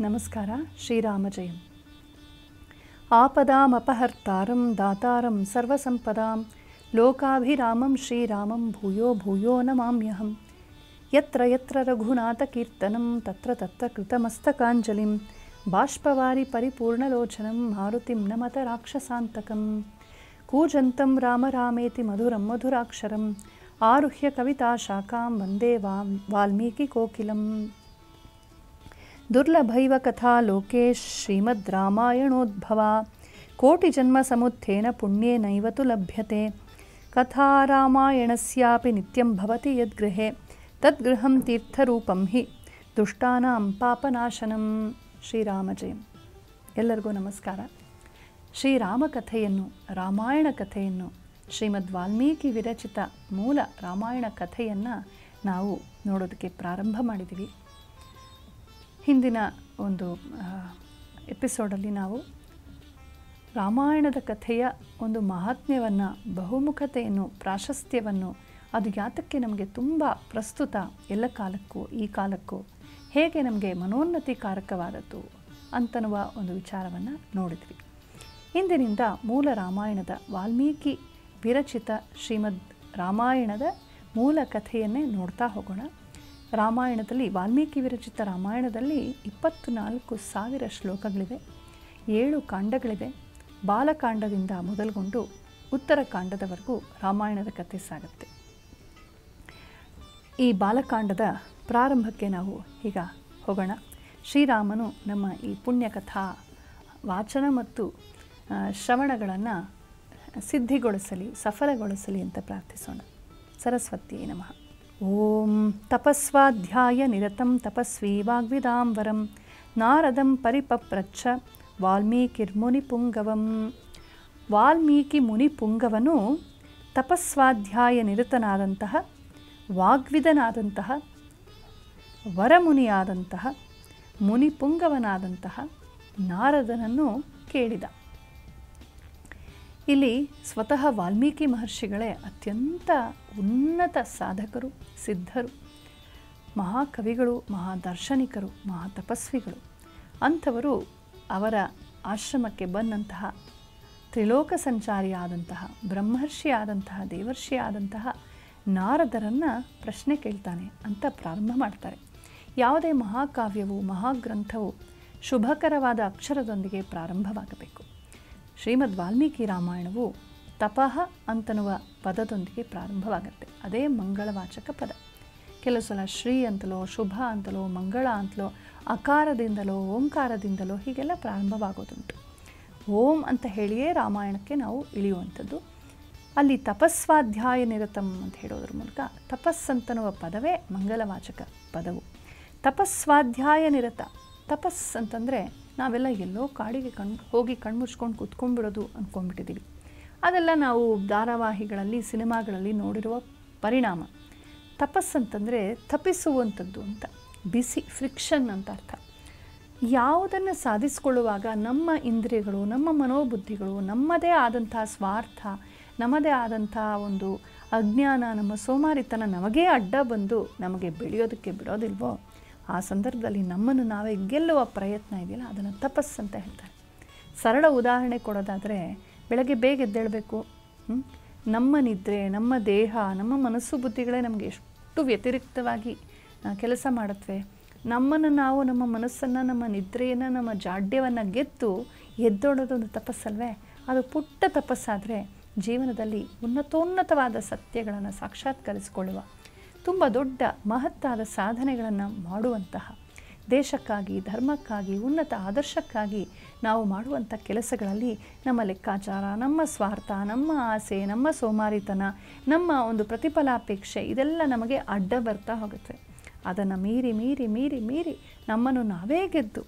ನಮಸ್ಕಾರ ಶ್ರೀರಾಮಜಯಂ ಆಪದಾಮಪಹರ್ತಾರಂ ದಾತಾರಂ ಸರ್ವಸಂಪದಾಂ ಲೋಕಾಭಿರಾಮಂ ಶ್ರೀರಾಮಂ ಭೂಯೋ ಭೂಯೋ ನಮಾಮ್ಯಹಂ ಯತ್ರ ಯತ್ರ ರಘುನಾಥಕೀರ್ತನಂ ತತ್ರ ತತ್ರ ಕೃತಮಸ್ತಕಾಂಜಲಿಂ ಬಾಷ್ಪವಾರಿ ಪರಿಪೂರ್ಣಲೋಚನಂ ಮಾರುತಿಂ ನಮತ ರಾಕ್ಷಸಾಂತಕಂ ಕೂಜಂತಂ ರಾಮ ರಾಮೇತಿ ಮಧುರಂ ಮಧುರಾಕ್ಷರಂ ಆರುಹ್ಯ ಕವಿತಾ ಶಾಖಾಂ ವಂದೇ ವಾ ವಾಲ್ಮೀಕಿಕೋಕಿಲಂ ದುರ್ಲಭೈವ ಕಥಾ ಲೋಕೆ ಶ್ರೀಮದ್ ರಾಮಾಯಣೋದ್ಭವ ಕೋಟಿಜನ್ಮಸಮುತ್ಥೇನ ಪುಣ್ಯೇನೈವ ತು ಲಭ್ಯತೆ ಕಥಾ ರಾಮಾಯಣಸ್ಯಾಪಿ ನಿತ್ಯಂ ಭವತಿ ಯದ್ಗೃಹೆ ತದ್ಗೃಹಂ ತೀರ್ಥರೂಪಂ ಹಿ ದುಷ್ಟಾನಾಂ ಪಾಪನಾಶನಂ ಶ್ರೀರಾಮಜಯಂ ಎಲ್ಲರಿಗೂ ನಮಸ್ಕಾರ ಶ್ರೀರಾಮ ಕಥೆಯನ್ನು ರಾಮಾಯಣ ಕಥೆಯನ್ನು ಶ್ರೀಮದ್ ವಾಲ್ಮೀಕಿ ವಿರಚಿತ ಮೂಲ ರಾಮಾಯಣ ಕಥೆಯನ್ನು ನಾವು ನೋಡೋದಕ್ಕೆ ಪ್ರಾರಂಭ ಮಾಡಿದ್ದೀವಿ ಹಿಂದಿನ ಒಂದು ಎಪಿಸೋಡಲ್ಲಿ ನಾವು ರಾಮಾಯಣದ ಕಥೆಯ ಒಂದು ಮಹಾತ್ಮ್ಯವನ್ನು ಬಹುಮುಖತೆಯನ್ನು ಪ್ರಾಶಸ್ತ್ಯವನ್ನು ಅದು ಯಾತಕ್ಕೆ ನಮಗೆ ತುಂಬ ಪ್ರಸ್ತುತ ಎಲ್ಲ ಕಾಲಕ್ಕೂ ಈ ಕಾಲಕ್ಕೂ ಹೇಗೆ ನಮಗೆ ಮನೋನ್ನತಿಕಾರಕವಾದದ್ದು ಅಂತನ್ನುವ ಒಂದು ವಿಚಾರವನ್ನು ನೋಡಿದ್ವಿ ಇಂದಿನಿಂದ ಮೂಲ ರಾಮಾಯಣದ ವಾಲ್ಮೀಕಿ ವಿರಚಿತ ಶ್ರೀಮದ್ ರಾಮಾಯಣದ ಮೂಲ ಕಥೆಯನ್ನೇ ನೋಡ್ತಾ ಹೋಗೋಣ ರಾಮಾಯಣದಲ್ಲಿ ವಾಲ್ಮೀಕಿ ವಿರಚಿತ ರಾಮಾಯಣದಲ್ಲಿ ಇಪ್ಪತ್ತು ನಾಲ್ಕು ಸಾವಿರ ಶ್ಲೋಕಗಳಿವೆ ಏಳು ಕಾಂಡಗಳಿವೆ ಬಾಲಕಾಂಡದಿಂದ ಮೊದಲುಗೊಂಡು ಉತ್ತರಕಾಂಡದವರೆಗೂ ರಾಮಾಯಣದ ಕಥೆ ಸಾಗುತ್ತೆ ಈ ಬಾಲಕಾಂಡದ ಪ್ರಾರಂಭಕ್ಕೆ ನಾವು ಈಗ ಹೋಗೋಣ ಶ್ರೀರಾಮನು ನಮ್ಮ ಈ ಪುಣ್ಯಕಥಾ ವಾಚನ ಮತ್ತು ಶ್ರವಣಗಳನ್ನು ಸಿದ್ಧಿಗೊಳಿಸಲಿ ಸಫಲಗೊಳಿಸಲಿ ಅಂತ ಪ್ರಾರ್ಥಿಸೋಣ ಸರಸ್ವತಿ ನಮಃ ಓಂ ತಪಸ್ವಾಧ್ಯಾಯ ನಿರತಂ ತಪಸ್ವಿ ವಾಗ್ವಿದಾಂಬರಂ ನಾರದಂ ಪರಿಪಪ್ರಚ್ಛ ವಾಲ್ಮೀಕಿರ್ಮುನಿಪುಂಗವಂ ವಾಲ್ಮೀಕಿ ಮುನಿಪುಂಗವನು ತಪಸ್ವಾಧ್ಯಾಯ ನಿರತನಾದಂತಹ ವಾಗ್ವಿದನಾದಂತಹ ವರಮುನಿಯಾದಂತಹ ಮುನಿಪುಂಗವನಾದಂತಹ ನಾರದನನ್ನು ಕೇಳಿದ ಇಲ್ಲಿ ಸ್ವತಃ ವಾಲ್ಮೀಕಿ ಮಹರ್ಷಿಗಳೇ ಅತ್ಯಂತ ಉನ್ನತ ಸಾಧಕರು ಸಿದ್ಧರು ಮಹಾಕವಿಗಳು ಮಹಾದಾರ್ಶನಿಕರು ಮಹಾತಪಸ್ವಿಗಳು ಅಂಥವರು ಅವರ ಆಶ್ರಮಕ್ಕೆ ಬಂದಂತಹ ತ್ರಿಲೋಕ ಸಂಚಾರಿಯಾದಂತಹ ಬ್ರಹ್ಮರ್ಷಿಯಾದಂತಹ ದೇವರ್ಷಿಯಾದಂತಹ ನಾರದರನ್ನು ಪ್ರಶ್ನೆ ಕೇಳ್ತಾನೆ ಅಂತ ಪ್ರಾರಂಭ ಮಾಡ್ತಾರೆ ಯಾವುದೇ ಮಹಾಕಾವ್ಯವು ಮಹಾಗ್ರಂಥವು ಶುಭಕರವಾದ ಅಕ್ಷರದೊಂದಿಗೆ ಪ್ರಾರಂಭವಾಗಬೇಕು ಶ್ರೀಮದ್ ವಾಲ್ಮೀಕಿ ರಾಮಾಯಣವು ತಪಃ ಅಂತನ್ನುವ ಪದದೊಂದಿಗೆ ಪ್ರಾರಂಭವಾಗುತ್ತೆ ಅದೇ ಮಂಗಳವಾಚಕ ಪದ ಕೆಲವು ಸಲ ಶ್ರೀ ಅಂತಲೋ ಶುಭ ಅಂತಲೋ ಮಂಗಳ ಅಂತಲೋ ಅಕಾರದಿಂದಲೋ ಓಂಕಾರದಿಂದಲೋ ಹೀಗೆಲ್ಲ ಪ್ರಾರಂಭವಾಗೋದುಂಟು ಓಂ ಅಂತ ಹೇಳಿಯೇ ರಾಮಾಯಣಕ್ಕೆ ನಾವು ಇಳಿಯುವಂಥದ್ದು ಅಲ್ಲಿ ತಪಸ್ವಾಧ್ಯಾಯ ನಿರತಂ ಅಂತ ಹೇಳೋದ್ರ ಮೂಲಕ ತಪಸ್ಸಂತನ್ನುವ ಪದವೇ ಮಂಗಲವಾಚಕ ಪದವು ತಪಸ್ವಾಧ್ಯಾಯ ನಿರತ ತಪಸ್ ಅಂತಂದರೆ ನಾವೆಲ್ಲ ಎಲ್ಲೋ ಕಾಡಿಗೆ ಕಣ್ ಹೋಗಿ ಕಣ್ಮುಚ್ಕೊಂಡು ಕೂತ್ಕೊಂಡ್ಬಿಡೋದು ಅಂದ್ಕೊಂಡ್ಬಿಟ್ಟಿದ್ದೀವಿ ಅದೆಲ್ಲ ನಾವು ಧಾರಾವಾಹಿಗಳಲ್ಲಿ ಸಿನಿಮಾಗಳಲ್ಲಿ ನೋಡಿರುವ ಪರಿಣಾಮ ತಪಸ್ಸಂತಂದರೆ ತಪ್ಪಿಸುವಂಥದ್ದು ಅಂತ ಬಿಸಿ ಫ್ರಿಕ್ಷನ್ ಅಂತ ಅರ್ಥ ಯಾವುದನ್ನು ಸಾಧಿಸಿಕೊಳ್ಳುವಾಗ ನಮ್ಮ ಇಂದ್ರಿಯಗಳು ನಮ್ಮ ಮನೋಬುದ್ಧಿಗಳು ನಮ್ಮದೇ ಆದಂತಹ ಸ್ವಾರ್ಥ ನಮ್ಮದೇ ಆದಂಥ ಒಂದು ಅಜ್ಞಾನ ನಮ್ಮ ಸೋಮಾರಿತನ ನಮಗೇ ಅಡ್ಡ ಬಂದು ನಮಗೆ ಬೆಳೆಯೋದಕ್ಕೆ ಬಿಡೋದಿಲ್ವೋ ಆ ಸಂದರ್ಭದಲ್ಲಿ ನಮ್ಮನ್ನು ನಾವೇ ಗೆಲ್ಲುವ ಪ್ರಯತ್ನ ಇದೆಯಲ್ಲ ಅದನ್ನು ತಪಸ್ಸು ಅಂತ ಹೇಳ್ತಾರೆ ಸರಳ ಉದಾಹರಣೆ ಕೊಡೋದಾದರೆ ಬೆಳಗ್ಗೆ ಬೇಗ ಎದ್ದೇಳಬೇಕು ನಮ್ಮ ನಿದ್ರೆ ನಮ್ಮ ದೇಹ ನಮ್ಮ ಮನಸ್ಸು ಬುದ್ಧಿಗಳೇ ನಮಗೆ ಎಷ್ಟು ವ್ಯತಿರಿಕ್ತವಾಗಿ ಕೆಲಸ ಮಾಡುತ್ತವೆ ನಮ್ಮನ್ನು ನಾವು ನಮ್ಮ ಮನಸ್ಸನ್ನು ನಮ್ಮ ನಿದ್ರೆಯನ್ನು ನಮ್ಮ ಜಾಡ್ಯವನ್ನು ಗೆದ್ದು ಎದ್ದೋಡೋದೊಂದು ತಪಸ್ಸಲ್ವೇ ಅದು ಪುಟ್ಟ ತಪಸ್ಸಾದರೆ ಜೀವನದಲ್ಲಿ ಉನ್ನತೋನ್ನತವಾದ ಸತ್ಯಗಳನ್ನು ಸಾಕ್ಷಾತ್ಕರಿಸಿಕೊಳ್ಳುವ ತುಂಬ ದೊಡ್ಡ ಮಹತ್ತಾದ ಸಾಧನೆಗಳನ್ನು ಮಾಡುವಂತಹ ದೇಶಕ್ಕಾಗಿ ಧರ್ಮಕ್ಕಾಗಿ ಉನ್ನತ ಆದರ್ಶಕ್ಕಾಗಿ ನಾವು ಮಾಡುವಂಥ ಕೆಲಸಗಳಲ್ಲಿ ನಮ್ಮ ಲೆಕ್ಕಾಚಾರ ನಮ್ಮ ಸ್ವಾರ್ಥ ನಮ್ಮ ಆಸೆ ನಮ್ಮ ಸೋಮಾರಿತನ ನಮ್ಮ ಒಂದು ಪ್ರತಿಫಲಾಪೇಕ್ಷೆ ಇದೆಲ್ಲ ನಮಗೆ ಅಡ್ಡ ಬರ್ತಾ ಹೋಗುತ್ತೆ ಅದನ್ನು ಮೀರಿ ಮೀರಿ ಮೀರಿ ಮೀರಿ ನಮ್ಮನ್ನು ನಾವೇ ಗೆದ್ದು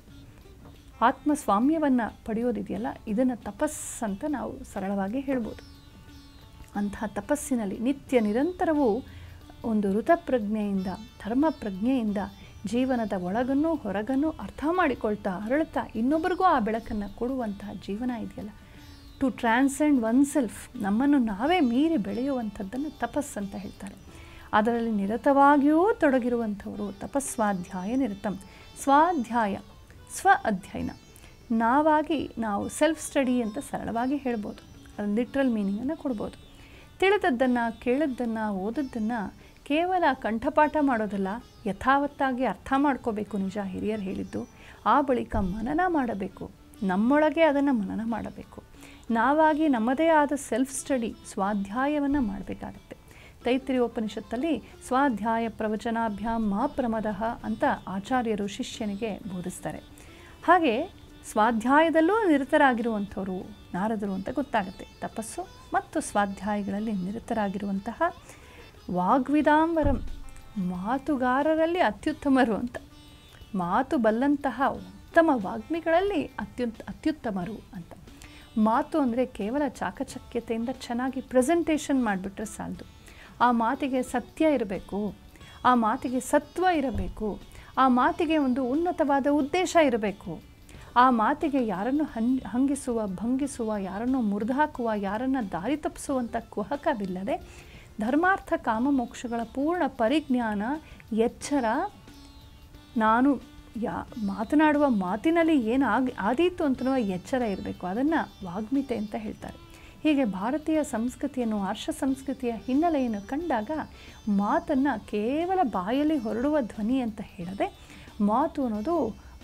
ಆತ್ಮಸ್ವಾಮ್ಯವನ್ನು ಪಡೆಯೋದಿದೆಯಲ್ಲ ಇದನ್ನು ತಪಸ್ಸಂತ ನಾವು ಸರಳವಾಗಿ ಹೇಳ್ಬೋದು ಅಂತಹ ತಪಸ್ಸಿನಲ್ಲಿ ನಿತ್ಯ ನಿರಂತರವೂ ಒಂದು ಋತಪ್ರಜ್ಞೆಯಿಂದ ಧರ್ಮ ಪ್ರಜ್ಞೆಯಿಂದ ಜೀವನದ ಒಳಗನ್ನು ಹೊರಗನ್ನು ಅರ್ಥ ಮಾಡಿಕೊಳ್ತಾ ಅರಳುತ್ತಾ ಇನ್ನೊಬ್ಬರಿಗೂ ಆ ಬೆಳಕನ್ನು ಕೊಡುವಂತಹ ಜೀವನ ಇದೆಯಲ್ಲ ಟು ಟ್ರಾನ್ಸೆಂಡ್ ಒನ್ ಸೆಲ್ಫ್ ನಮ್ಮನ್ನು ನಾವೇ ಮೀರಿ ಬೆಳೆಯುವಂಥದ್ದನ್ನು ತಪಸ್ಸಂತ ಹೇಳ್ತಾರೆ ಅದರಲ್ಲಿ ನಿರತವಾಗಿಯೂ ತೊಡಗಿರುವಂಥವರು ತಪಸ್ವಾಧ್ಯಾಯ ನಿರತಂ ಸ್ವಾಧ್ಯಾಯ ಸ್ವ ಅಧ್ಯಯನ ನಾವಾಗಿ ನಾವು ಸೆಲ್ಫ್ ಸ್ಟಡಿ ಅಂತ ಸರಳವಾಗಿ ಹೇಳ್ಬೋದು ಅದು ಲಿಟ್ರಲ್ ಮೀನಿಂಗನ್ನು ಕೊಡ್ಬೋದು ತಿಳಿದದ್ದನ್ನು ಕೇಳಿದ್ದನ್ನು ಓದದ್ದನ್ನು ಕೇವಲ ಕಂಠಪಾಠ ಮಾಡೋದಲ್ಲ ಯಥಾವತ್ತಾಗಿ ಅರ್ಥ ಮಾಡ್ಕೋಬೇಕು ನಿಜ ಹಿರಿಯರು ಹೇಳಿದ್ದು ಆ ಬಳಿಕ ಮನನ ಮಾಡಬೇಕು ನಮ್ಮೊಳಗೆ ಅದನ್ನು ಮನನ ಮಾಡಬೇಕು ನಾವಾಗಿ ನಮ್ಮದೇ ಆದ ಸೆಲ್ಫ್ ಸ್ಟಡಿ ಸ್ವಾಧ್ಯಾಯವನ್ನು ಮಾಡಬೇಕಾಗತ್ತೆ ತೈತ್ರಿ ಉಪನಿಷತ್ತಲ್ಲಿ ಸ್ವಾಧ್ಯಾಯ ಪ್ರವಚನಾಭ್ಯಾಮ್ ಮಾ ಪ್ರಮದಃ ಅಂತ ಆಚಾರ್ಯರು ಶಿಷ್ಯನಿಗೆ ಬೋಧಿಸ್ತಾರೆ ಹಾಗೆ ಸ್ವಾಧ್ಯಾಯದಲ್ಲೂ ನಿರತರಾಗಿರುವಂಥವರು ನಾರದರು ಅಂತ ಗೊತ್ತಾಗುತ್ತೆ ತಪಸ್ಸು ಮತ್ತು ಸ್ವಾಧ್ಯಾಯಗಳಲ್ಲಿ ನಿರತರಾಗಿರುವಂತಹ ವಾಗ್ವಿದಾಂಬರಂ ಮಾತುಗಾರರಲ್ಲಿ ಅತ್ಯುತ್ತಮರು ಅಂತ ಮಾತು ಬಲ್ಲಂತಹ ಉತ್ತಮ ವಾಗ್ಮಿಗಳಲ್ಲಿ ಅತ್ಯುತ್ ಅತ್ಯುತ್ತಮರು ಅಂತ ಮಾತು ಅಂದರೆ ಕೇವಲ ಚಾಕಚಕ್ಯತೆಯಿಂದ ಚೆನ್ನಾಗಿ ಪ್ರೆಸೆಂಟೇಷನ್ ಮಾಡಿಬಿಟ್ರೆ ಸಾಲದು ಆ ಮಾತಿಗೆ ಸತ್ಯ ಇರಬೇಕು ಆ ಮಾತಿಗೆ ಸತ್ವ ಇರಬೇಕು ಆ ಮಾತಿಗೆ ಒಂದು ಉನ್ನತವಾದ ಉದ್ದೇಶ ಇರಬೇಕು ಆ ಮಾತಿಗೆ ಯಾರನ್ನು ಹನ್ ಹಂಗಿಸುವ ಭಂಗಿಸುವ ಯಾರನ್ನು ಮುರಿದುಹಾಕುವ ಯಾರನ್ನು ದಾರಿ ತಪ್ಪಿಸುವಂಥ ಕುಹಕವಿಲ್ಲದೆ ಧರ್ಮಾರ್ಥ ಕಾಮ ಮೋಕ್ಷಗಳ ಪೂರ್ಣ ಪರಿಜ್ಞಾನ ಎಚ್ಚರ ನಾನು ಯಾ ಮಾತನಾಡುವ ಮಾತಿನಲ್ಲಿ ಏನು ಆಗಿ ಆದೀತು ಅಂತನೋ ಎಚ್ಚರ ಇರಬೇಕು ಅದನ್ನು ವಾಗ್ಮಿತೆ ಅಂತ ಹೇಳ್ತಾರೆ ಹೀಗೆ ಭಾರತೀಯ ಸಂಸ್ಕೃತಿಯನ್ನು ಆರ್ಷ ಸಂಸ್ಕೃತಿಯ ಹಿನ್ನೆಲೆಯನ್ನು ಕಂಡಾಗ ಮಾತನ್ನು ಕೇವಲ ಬಾಯಲ್ಲಿ ಹೊರಡುವ ಧ್ವನಿ ಅಂತ ಹೇಳದೆ ಮಾತು ಅನ್ನೋದು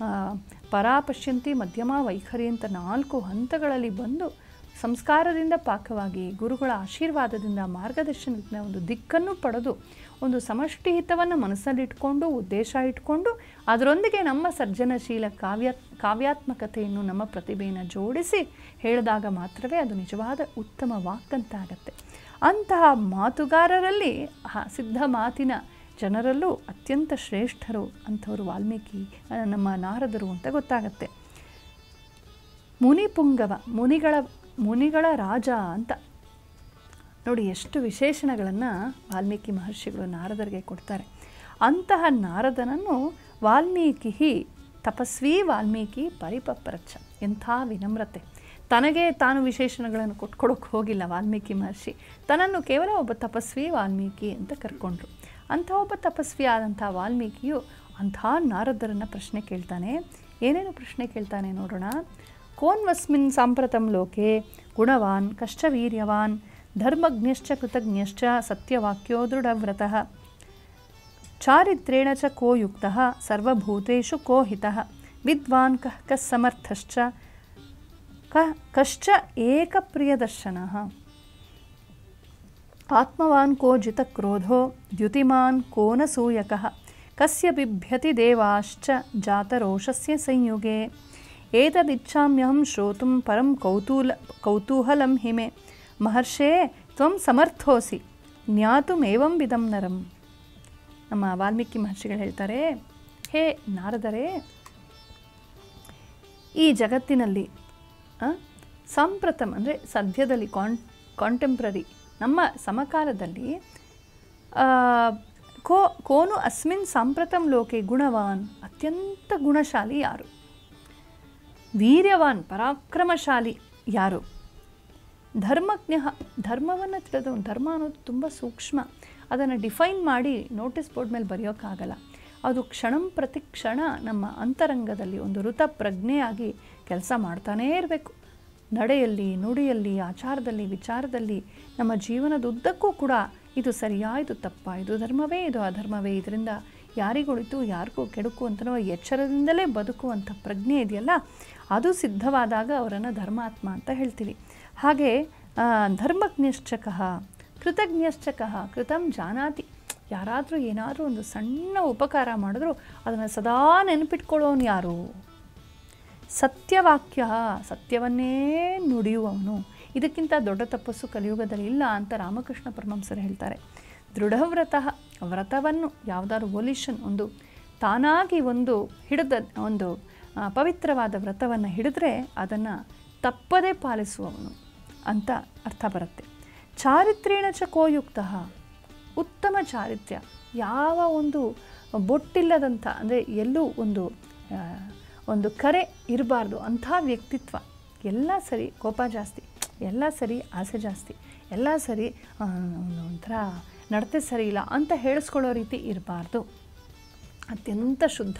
ಪರಾಪಶ್ಯಂತಿ ಮಧ್ಯಮ ವೈಖರಿ ಅಂತ ನಾಲ್ಕು ಹಂತಗಳಲ್ಲಿ ಬಂದು ಸಂಸ್ಕಾರದಿಂದ ಪಾಕವಾಗಿ ಗುರುಗಳ ಆಶೀರ್ವಾದದಿಂದ ಮಾರ್ಗದರ್ಶನದಿಂದ ಒಂದು ದಿಕ್ಕನ್ನು ಪಡೆದು ಒಂದು ಸಮಷ್ಟಿ ಹಿತವನ್ನು ಮನಸ್ಸಲ್ಲಿಟ್ಕೊಂಡು ಉದ್ದೇಶ ಇಟ್ಕೊಂಡು ಅದರೊಂದಿಗೆ ನಮ್ಮ ಸರ್ಜನಶೀಲ ಕಾವ್ಯ ಕಾವ್ಯಾತ್ಮಕತೆಯನ್ನು ನಮ್ಮ ಪ್ರತಿಭೆಯನ್ನು ಜೋಡಿಸಿ ಹೇಳಿದಾಗ ಮಾತ್ರವೇ ಅದು ನಿಜವಾದ ಉತ್ತಮ ವಾಕ್ಕಂತಾಗತ್ತೆ ಅಂತಹ ಮಾತುಗಾರರಲ್ಲಿ ಆ ಸಿದ್ಧ ಮಾತಿನ ಜನರಲ್ಲೂ ಅತ್ಯಂತ ಶ್ರೇಷ್ಠರು ಅಂಥವರು ವಾಲ್ಮೀಕಿ ನಮ್ಮ ನಾರದರು ಅಂತ ಗೊತ್ತಾಗತ್ತೆ ಮುನಿಪುಂಗವ ಮುನಿಗಳ ಮುನಿಗಳ ರಾಜ ಅಂತ ನೋಡಿ ಎಷ್ಟು ವಿಶೇಷಣಗಳನ್ನು ವಾಲ್ಮೀಕಿ ಮಹರ್ಷಿಗಳು ನಾರದರಿಗೆ ಕೊಡ್ತಾರೆ ಅಂತಹ ನಾರದನನ್ನು ವಾಲ್ಮೀಕಿ ತಪಸ್ವಿ ವಾಲ್ಮೀಕಿ ಪರಿಪಪ್ರಚ್ಛ ಎಂಥ ವಿನಮ್ರತೆ ತನಗೆ ತಾನು ವಿಶೇಷಣಗಳನ್ನು ಕೊಟ್ಕೊಡೋಕೆ ಹೋಗಿಲ್ಲ ವಾಲ್ಮೀಕಿ ಮಹರ್ಷಿ ತನ್ನನ್ನು ಕೇವಲ ಒಬ್ಬ ತಪಸ್ವಿ ವಾಲ್ಮೀಕಿ ಅಂತ ಕರ್ಕೊಂಡ್ರು ಅಂಥ ಒಬ್ಬ ತಪಸ್ವಿ ಆದಂಥ ವಾಲ್ಮೀಕಿಯು ಅಂಥ ನಾರದರನ್ನು ಪ್ರಶ್ನೆ ಕೇಳ್ತಾನೆ ಏನೇನು ಪ್ರಶ್ನೆ ಕೇಳ್ತಾನೆ ನೋಡೋಣ ಕೋನ್ವಸ್ಮಿನ್ ಸಾಂಪ್ರತಂ ಲೋಕೆ ಗುಣವಾನ್ ಕಷ್ಟವೀರ್ಯವಾನ್ ಧರ್ಮಜ್ಞಶ್ಚ ಕೃತಜ್ಞಶ್ಚ ಸತ್ಯವಾಕ್ಯೋ ದೃಢವ್ರತಃ ಚಾರಿತ್ರೇಣ ಚ ಕೋ ಯುಕ್ತಃ ಸರ್ವಭೂತೇಷು ಕೋ ಹಿತಃ ವಿದ್ವಾನ್ ಕಃ ಕಃ ಸಮರ್ಥಶ್ಚ ಕಃ ಕಶ್ಚ ಏಕಪ್ರಿಯದರ್ಶನಃ ಆತ್ಮವಾನ್ ಕೋ ಜಿತಕ್ರೋಧೋ ದ್ಯುತಿಮಾನ್ ಕೋ ನ ಸೂಯಕಃ ಕಸ್ಯ ಬಿಭ್ಯತಿ ದೇವಾಶ್ಚ ಜಾತರೋಷಸ್ಯ ಸಂಯುಗೆ ಏತದಿಚ್ಛಾಮ್ಯಹಂ ಶ್ರೋತುಂ ಪರಂ ಕೌತೂಲ ಕೌತೂಹಲಂ ಹಿಮೆ ಮಹರ್ಷೇ ತ್ವಂ ಸಮರ್ಥೋಸಿ ಜ್ಞಾತುಮೇವಂ ವಿಧಂ ನರಂ ನಮ್ಮ ವಾಲ್ಮೀಕಿ ಮಹರ್ಷಿಗಳು ಹೇಳ್ತಾರೆ ಹೇ ನಾರದರೇ ಈ ಜಗತ್ತಿನಲ್ಲಿ ಸಾಂಪ್ರತಮ್ ಅಂದರೆ ಸದ್ಯದಲ್ಲಿ ಕಾನ್ ಕಾಂಟೆಂಪ್ರರಿ ನಮ್ಮ ಸಮಕಾಲದಲ್ಲಿ ಕೋ ಕೋನು ಅಸ್ಮಿನ್ ಸಾಂಪ್ರತಂ ಲೋಕೆ ಗುಣವಾನ್ ಅತ್ಯಂತ ಗುಣಶಾಲಿ ಯಾರು ವೀರ್ಯವಾನ್ ಪರಾಕ್ರಮಶಾಲಿ ಯಾರು ಧರ್ಮಜ್ಞ ಧರ್ಮವನ್ನು ತಿಳಿದವನು ಧರ್ಮ ಅನ್ನೋದು ತುಂಬ ಸೂಕ್ಷ್ಮ ಅದನ್ನು ಡಿಫೈನ್ ಮಾಡಿ ನೋಟಿಸ್ ಬೋರ್ಡ್ ಮೇಲೆ ಬರೆಯೋಕ್ಕಾಗಲ್ಲ ಅದು ಕ್ಷಣಂ ಪ್ರತಿ ಕ್ಷಣ ನಮ್ಮ ಅಂತರಂಗದಲ್ಲಿ ಒಂದು ಋತ ಪ್ರಜ್ಞೆಯಾಗಿ ಕೆಲಸ ಮಾಡ್ತಾನೇ ಇರಬೇಕು ನಡೆಯಲ್ಲಿ ನುಡಿಯಲ್ಲಿ ಆಚಾರದಲ್ಲಿ ವಿಚಾರದಲ್ಲಿ ನಮ್ಮ ಜೀವನದುದ್ದಕ್ಕೂ ಕೂಡ ಇದು ಸರಿಯಾ ಇದು ತಪ್ಪ ಇದು ಧರ್ಮವೇ ಇದು ಅಧರ್ಮವೇ ಇದರಿಂದ ಯಾರಿಗೊಳಿತು ಯಾರಿಗೂ ಕೆಡುಕು ಅಂತನೋ ಎಚ್ಚರದಿಂದಲೇ ಬದುಕುವಂಥ ಪ್ರಜ್ಞೆ ಇದೆಯಲ್ಲ ಅದು ಸಿದ್ಧವಾದಾಗ ಅವರನ್ನು ಧರ್ಮಾತ್ಮ ಅಂತ ಹೇಳ್ತೀವಿ ಹಾಗೆ ಧರ್ಮಜ್ಞಶ್ಚಕಃ ಕೃತಜ್ಞಶ್ಚಕಃ ಕೃತಂ ಜಾನಾತಿ ಯಾರಾದರೂ ಏನಾದರೂ ಒಂದು ಸಣ್ಣ ಉಪಕಾರ ಮಾಡಿದ್ರು ಅದನ್ನು ಸದಾ ನೆನಪಿಟ್ಕೊಳ್ಳೋನು ಯಾರು ಸತ್ಯವಾಕ್ಯ ಸತ್ಯವನ್ನೇ ನುಡಿಯುವವನು ಇದಕ್ಕಿಂತ ದೊಡ್ಡ ತಪಸ್ಸು ಕಲಿಯುಗದಲ್ಲಿ ಇಲ್ಲ ಅಂತ ರಾಮಕೃಷ್ಣ ಪರಮಹಂಸರು ಹೇಳ್ತಾರೆ ದೃಢವ್ರತ ವ್ರತವನ್ನು ಯಾವುದಾದ್ರು ಒಲಿಷನ್ ಒಂದು ತಾನಾಗಿ ಒಂದು ಹಿಡಿದ ಒಂದು ಪವಿತ್ರವಾದ ವ್ರತವನ್ನು ಹಿಡಿದ್ರೆ ಅದನ್ನು ತಪ್ಪದೇ ಪಾಲಿಸುವವನು ಅಂತ ಅರ್ಥ ಬರುತ್ತೆ ಚಾರಿತ್ರೇಣ ಚ ಕೋಯುಕ್ತ ಉತ್ತಮ ಚಾರಿತ್ರ್ಯ ಯಾವ ಒಂದು ಬೊಟ್ಟಿಲ್ಲದಂಥ ಅಂದರೆ ಎಲ್ಲೂ ಒಂದು ಒಂದು ಕರೆ ಇರಬಾರ್ದು ಅಂಥ ವ್ಯಕ್ತಿತ್ವ ಎಲ್ಲ ಸರಿ ಕೋಪ ಜಾಸ್ತಿ ಎಲ್ಲ ಸರಿ ಆಸೆ ಜಾಸ್ತಿ ಎಲ್ಲ ಸರಿ ಒಂಥರ ನಡತೆ ಸರಿ ಇಲ್ಲ ಅಂತ ಹೇಳಿಸ್ಕೊಳ್ಳೋ ರೀತಿ ಇರಬಾರ್ದು ಅತ್ಯಂತ ಶುದ್ಧ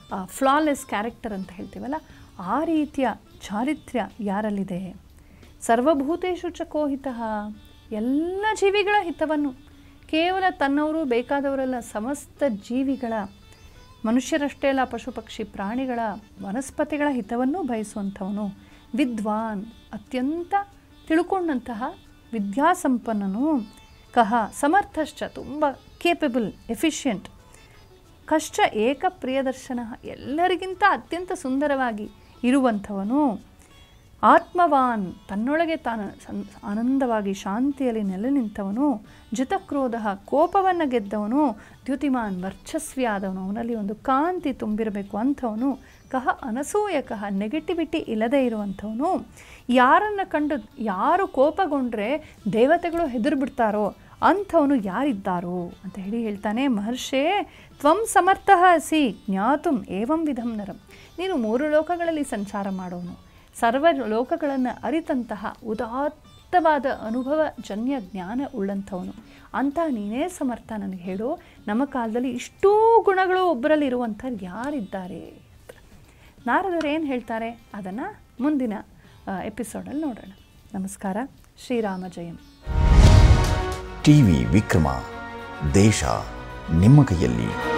ಫ್ಲಾಲೆಸ್ ಕ್ಯಾರೆಕ್ಟರ್ ಅಂತ ಹೇಳ್ತೀವಲ್ಲ ಆ ರೀತಿಯ ಚಾರಿತ್ರ್ಯ ಯಾರಲ್ಲಿದೆ ಸರ್ವಭೂತೇಶು ಚ ಕೋಹಿತಃ ಎಲ್ಲ ಜೀವಿಗಳ ಹಿತವನ್ನು ಕೇವಲ ತನ್ನವರು ಬೇಕಾದವರೆಲ್ಲ ಸಮಸ್ತ ಜೀವಿಗಳ ಮನುಷ್ಯರಷ್ಟೇ ಅಲ್ಲ ಪಶು ಪಕ್ಷಿ ಪ್ರಾಣಿಗಳ ವನಸ್ಪತಿಗಳ ಹಿತವನ್ನು ಬಯಸುವಂಥವನು ವಿದ್ವಾನ್ ಅತ್ಯಂತ ತಿಳ್ಕೊಂಡಂತಹ ವಿದ್ಯಾಸಂಪನ್ನನು ಕಹ ಸಮರ್ಥಶ್ಚ ತುಂಬ ಕೇಪಬಲ್ ಎಫಿಷಿಯಂಟ್ ಕಷ್ಟ ಏಕ ಪ್ರಿಯದರ್ಶನ ಎಲ್ಲರಿಗಿಂತ ಅತ್ಯಂತ ಸುಂದರವಾಗಿ ಇರುವಂಥವನು ಆತ್ಮವಾನ್ ತನ್ನೊಳಗೆ ತಾನು ಸಂ ಆನಂದವಾಗಿ ಶಾಂತಿಯಲ್ಲಿ ನೆಲೆ ನಿಂತವನು ಜಿತಕ್ರೋಧ ಕೋಪವನ್ನು ಗೆದ್ದವನು ದ್ಯುತಿಮಾನ್ ವರ್ಚಸ್ವಿ ಆದವನು ಅವನಲ್ಲಿ ಒಂದು ಕಾಂತಿ ತುಂಬಿರಬೇಕು ಅಂಥವನು ಕಹ ಅನಸೂಯ ಕಹ ನೆಗೆಟಿವಿಟಿ ಇಲ್ಲದೇ ಇರುವಂಥವನು ಯಾರನ್ನು ಕಂಡು ಯಾರು ಕೋಪಗೊಂಡ್ರೆ ದೇವತೆಗಳು ಹೆದರು ಬಿಡ್ತಾರೋ ಅಂಥವನು ಯಾರಿದ್ದಾರೋ ಅಂತ ಹೇಳಿ ಹೇಳ್ತಾನೆ ಮಹರ್ಷೇ ತ್ವಂ ಸಮರ್ಥ ಅಸಿ ಜ್ಞಾತುಂ ಏವಂ ವಿಧಂ ನರಂ ನೀನು ಮೂರು ಲೋಕಗಳಲ್ಲಿ ಸಂಚಾರ ಮಾಡೋನು ಸರ್ವ ಲೋಕಗಳನ್ನು ಅರಿತಂತಹ ಉದಾತ್ತವಾದ ಅನುಭವ ಜನ್ಯ ಜ್ಞಾನ ಉಳ್ಳಂಥವನು ಅಂತ ನೀನೇ ಸಮರ್ಥ ನನಗೆ ಹೇಳು ನಮ್ಮ ಕಾಲದಲ್ಲಿ ಇಷ್ಟೂ ಗುಣಗಳು ಒಬ್ಬರಲ್ಲಿ ಇರುವಂಥವ್ರು ಯಾರಿದ್ದಾರೆ ಅಂತ ನಾರದರು ಏನು ಹೇಳ್ತಾರೆ ಅದನ್ನು ಮುಂದಿನ ಎಪಿಸೋಡಲ್ಲಿ ನೋಡೋಣ ನಮಸ್ಕಾರ ಶ್ರೀರಾಮ ಜಯಂ ಟಿವಿ ವಿಕ್ರಮ ದೇಶ ನಿಮ್ಮ ಕೈಯಲ್ಲಿ